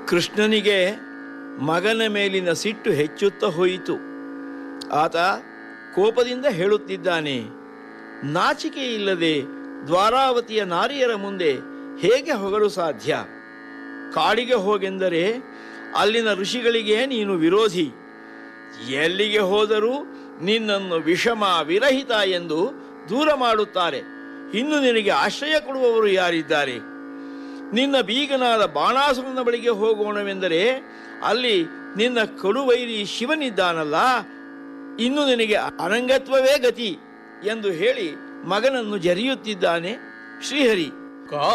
ಕೃಷ್ಣನಿಗೆ ಮಗನ ಮೇಲಿನ ಸಿಟ್ಟು ಹೆಚ್ಚುತ್ತಾ ಹೋಯಿತು ಆತ ಕೋಪದಿಂದ ಹೇಳುತ್ತಿದ್ದಾನೆ ನಾಚಿಕೆ ಇಲ್ಲದೆ ದ್ವಾರಾವತಿಯ ನಾರಿಯರ ಮುಂದೆ ಹೇಗೆ ಹೊಗಲು ಸಾಧ್ಯ ಕಾಡಿಗೆ ಹೋಗೆಂದರೆ ಅಲ್ಲಿನ ಋಷಿಗಳಿಗೆ ನೀನು ವಿರೋಧಿ ಎಲ್ಲಿಗೆ ಹೋದರೂ ನಿನ್ನನ್ನು ವಿಷಮ ವಿರಹಿತ ಎಂದು ದೂರ ಮಾಡುತ್ತಾರೆ ಇನ್ನು ನಿನಗೆ ಆಶ್ರಯ ಕೊಡುವವರು ಯಾರಿದ್ದಾರೆ ನಿನ್ನ ಬೀಗನಾದ ಬಾಣಾಸುರನ ಬಳಿಗೆ ಹೋಗೋಣವೆಂದರೆ ಅಲ್ಲಿ ನಿನ್ನ ಕಡುವೈರಿ ಶಿವನಿದ್ದಾನಲ್ಲ ಇನ್ನು ನಿನಗೆ ಅನಂಗತ್ವವೇ ಗತಿ ಎಂದು ಹೇಳಿ ಮಗನನ್ನು ಜರಿಯುತ್ತಿದ್ದಾನೆ ಶ್ರೀಹರಿ ಕಾ